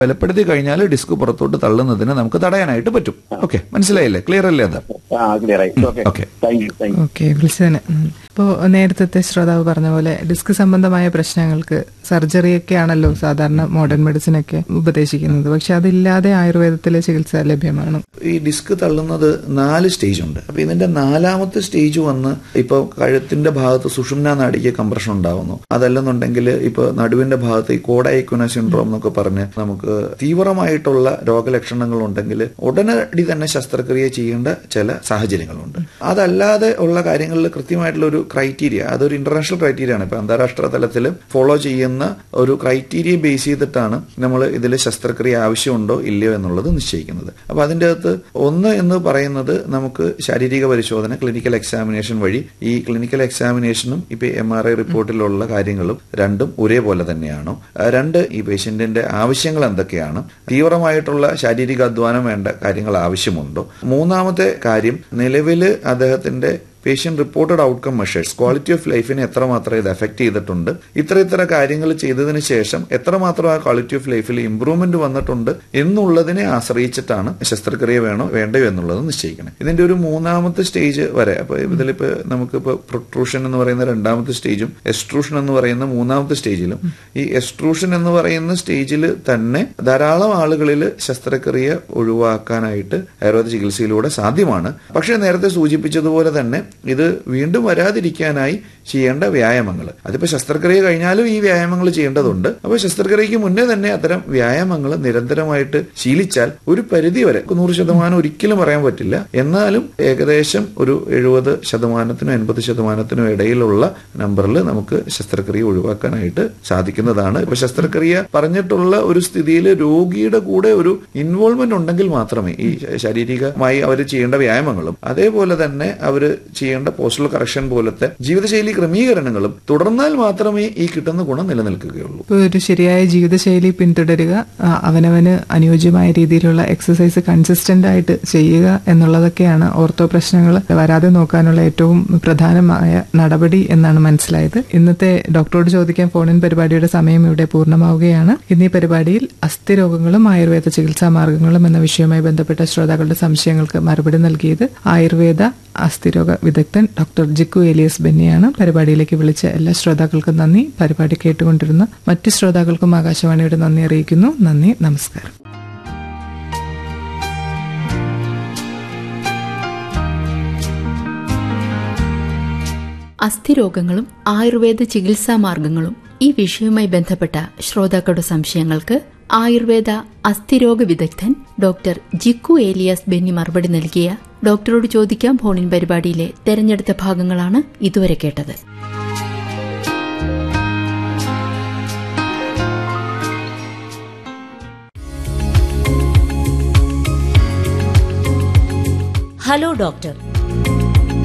ബലപ്പെടുത്തി കഴിഞ്ഞാൽ ഡിസ്ക് പുറത്തോട്ട് തള്ളുന്നതിന് നമുക്ക് തടയാനായിട്ട് പറ്റും ഓക്കെ മനസ്സിലായില്ലേ ക്ലിയർ അല്ലേ അത് ആ ക്ലിയർ ആയി okay okay thank you thank you okay വിളിച്ചതിന് ഇപ്പോൾ നേരത്തെ ശ്രോതാവ് പറഞ്ഞ പോലെ ഡിസ്ക് സംബന്ധമായ പ്രശ്നങ്ങൾക്ക് സർജറിയൊക്കെയാണല്ലോ സാധാരണ മോഡേൺ മെഡിസിൻ ഒക്കെ ഉപദേശിക്കുന്നത് പക്ഷെ അതില്ലാതെ ആയുർവേദത്തിലെ ചികിത്സ ലഭ്യമാണ് ഈ ഡിസ്ക് തള്ളുന്നത് നാല് സ്റ്റേജ് ഉണ്ട് അപ്പൊ ഇതിന്റെ നാലാമത്തെ സ്റ്റേജ് വന്ന് ഇപ്പൊ കഴുത്തിന്റെ ഭാഗത്ത് സുഷുമ്ന നാടിക്ക് കംപ്രഷൻ ഉണ്ടാവുന്നു അതല്ലെന്നുണ്ടെങ്കിൽ ഇപ്പൊ നടുവിന്റെ ഭാഗത്ത് ഈ കോഡൈക്കുന സിൻഡ്രോം എന്നൊക്കെ പറഞ്ഞ് നമുക്ക് തീവ്രമായിട്ടുള്ള രോഗലക്ഷണങ്ങൾ ഉണ്ടെങ്കിൽ ഉടനടി തന്നെ ശസ്ത്രക്രിയ ചെയ്യേണ്ട ചില സാഹചര്യങ്ങളുണ്ട് അതല്ലാതെ ഉള്ള കാര്യങ്ങളിൽ കൃത്യമായിട്ടുള്ള ഒരു ക്രൈറ്റീരിയ അതൊരു ഇന്റർനാഷണൽ ക്രൈറ്റീരിയ ആണ് ഇപ്പൊ അന്താരാഷ്ട്ര തലത്തിൽ ഫോളോ ചെയ്യുന്ന ഒരു ക്രൈറ്റീരിയ ബേസ് ചെയ്തിട്ടാണ് നമ്മൾ ഇതിൽ ശസ്ത്രക്രിയ ആവശ്യമുണ്ടോ ഇല്ലയോ എന്നുള്ളത് നിശ്ചയിക്കുന്നത് അപ്പൊ അതിന്റെ അകത്ത് ഒന്ന് എന്ന് പറയുന്നത് നമുക്ക് ശാരീരിക പരിശോധന ക്ലിനിക്കൽ എക്സാമിനേഷൻ വഴി ഈ ക്ലിനിക്കൽ എക്സാമിനേഷനും ഇപ്പൊ എം ആർ ഐ റിപ്പോർട്ടിലുള്ള കാര്യങ്ങളും രണ്ടും ഒരേപോലെ തന്നെയാണോ ആ, രണ്ട് ഈ പേഷ്യന്റിന്റെ ആവശ്യങ്ങൾ എന്തൊക്കെയാണ് തീവ്രമായിട്ടുള്ള ശാരീരിക അധ്വാനം വേണ്ട കാര്യങ്ങൾ ആവശ്യമുണ്ടോ മൂന്നാമത്തെ കാര്യം നിലവിൽ അദ്ദേഹത്തിന്റെ patient reported outcome measures quality of ലൈഫിനെ എത്രമാത്രം ഇത് എഫക്ട് ചെയ്തിട്ടുണ്ട് ഇത്ര ഇത്ര കാര്യങ്ങൾ ചെയ്തതിന് ശേഷം എത്രമാത്രം ആ ക്വാളിറ്റി ഓഫ് ലൈഫിൽ ഇംപ്രൂവ്മെന്റ് വന്നിട്ടുണ്ട് എന്നുള്ളതിനെ ആശ്രയിച്ചിട്ടാണ് ശസ്ത്രക്രിയ വേണോ വേണ്ടയോ എന്നുള്ളത് നിശ്ചയിക്കണം ഇതിന്റെ ഒരു മൂന്നാമത്തെ സ്റ്റേജ് വരെ അപ്പൊ ഇതിലിപ്പോ നമുക്കിപ്പോ പ്രൊട്രൂഷൻ എന്ന് പറയുന്ന രണ്ടാമത്തെ സ്റ്റേജും എസ്ട്രൂഷൻ എന്ന് പറയുന്ന മൂന്നാമത്തെ സ്റ്റേജിലും ഈ എസ്ട്രൂഷൻ എന്ന് പറയുന്ന സ്റ്റേജിൽ തന്നെ ധാരാളം ആളുകളിൽ ശസ്ത്രക്രിയ ഒഴിവാക്കാനായിട്ട് ആയുർവേദ ചികിത്സയിലൂടെ സാധ്യമാണ് പക്ഷേ നേരത്തെ സൂചിപ്പിച്ചതുപോലെ തന്നെ ഇത് വീണ്ടും വരാതിരിക്കാനായി ചെയ്യേണ്ട വ്യായാമങ്ങൾ അതിപ്പോ ശസ്ത്രക്രിയ കഴിഞ്ഞാലും ഈ വ്യായാമങ്ങൾ ചെയ്യേണ്ടതുണ്ട് അപ്പൊ ശസ്ത്രക്രിയക്ക് മുന്നേ തന്നെ അത്തരം വ്യായാമങ്ങൾ നിരന്തരമായിട്ട് ശീലിച്ചാൽ ഒരു പരിധി വരെ നൂറ് ശതമാനം ഒരിക്കലും പറയാൻ പറ്റില്ല എന്നാലും ഏകദേശം ഒരു എഴുപത് ശതമാനത്തിനും എൺപത് ശതമാനത്തിനും ഇടയിലുള്ള നമ്പറിൽ നമുക്ക് ശസ്ത്രക്രിയ ഒഴിവാക്കാനായിട്ട് സാധിക്കുന്നതാണ് ഇപ്പൊ ശസ്ത്രക്രിയ പറഞ്ഞിട്ടുള്ള ഒരു സ്ഥിതിയിൽ രോഗിയുടെ കൂടെ ഒരു ഇൻവോൾവ്മെന്റ് ഉണ്ടെങ്കിൽ മാത്രമേ ഈ ശാരീരികമായി അവർ ചെയ്യേണ്ട വ്യായാമങ്ങളും അതേപോലെ തന്നെ അവർ ചെയ്യേണ്ട പോസ്റ്റൽ കറക്ഷൻ പോലത്തെ ജീവിതശൈലി ക്രമീകരണങ്ങളും തുടർന്നാൽ മാത്രമേ ഈ കിട്ടുന്ന ഗുണം നിലനിൽക്കുകയുള്ളൂ ഇപ്പോൾ ഒരു ശരിയായ ജീവിതശൈലി പിന്തുടരുക ആ, അവനവന് അനുയോജ്യമായ രീതിയിലുള്ള എക്സസൈസ് കൺസിസ്റ്റന്റ് ആയിട്ട് ചെയ്യുക എന്നുള്ളതൊക്കെയാണ് ഓർത്തോ പ്രശ്നങ്ങൾ വരാതെ നോക്കാനുള്ള ഏറ്റവും പ്രധാനമായ നടപടി എന്നാണ് മനസ്സിലായത് ഇന്നത്തെ ഡോക്ടറോട് ചോദിക്കാൻ ഫോണിൻ പരിപാടിയുടെ സമയം ഇവിടെ പൂർണ്ണമാവുകയാണ് ഇന്നീ പരിപാടിയിൽ അസ്ഥിരോഗങ്ങളും ആയുർവേദ ചികിത്സാ മാർഗങ്ങളും എന്ന വിഷയവുമായി ബന്ധപ്പെട്ട ശ്രോതാക്കളുടെ സംശയങ്ങൾക്ക് മറുപടി നൽകിയത് ആയുർവേദ അസ്ഥിരോഗ വിദഗ്ധൻ ഡോക്ടർ ജിക്കു എലിയസ് ബെന്നിയാണ് പരിപാടിയിലേക്ക് വിളിച്ച എല്ലാ ശ്രോതാക്കൾക്കും നന്ദി പരിപാടി കേട്ടുകൊണ്ടിരുന്ന മറ്റ് ശ്രോതാക്കൾക്കും ആകാശവാണിയുടെ നന്ദി അറിയിക്കുന്നു നന്ദി നമസ്കാരം അസ്ഥിരോഗങ്ങളും ആയുർവേദ ചികിത്സാ മാർഗങ്ങളും ഈ വിഷയവുമായി ബന്ധപ്പെട്ട ശ്രോതാക്കളുടെ സംശയങ്ങൾക്ക് ആയുർവേദ അസ്ഥിരോഗ വിദഗ്ധൻ ഡോക്ടർ ജിക്കു ഏലിയാസ് ബെന്നി മറുപടി നൽകിയ ഡോക്ടറോട് ചോദിക്കാം ഫോണിൻ പരിപാടിയിലെ തെരഞ്ഞെടുത്ത ഭാഗങ്ങളാണ് ഇതുവരെ കേട്ടത് ഹലോ ഡോക്ടർ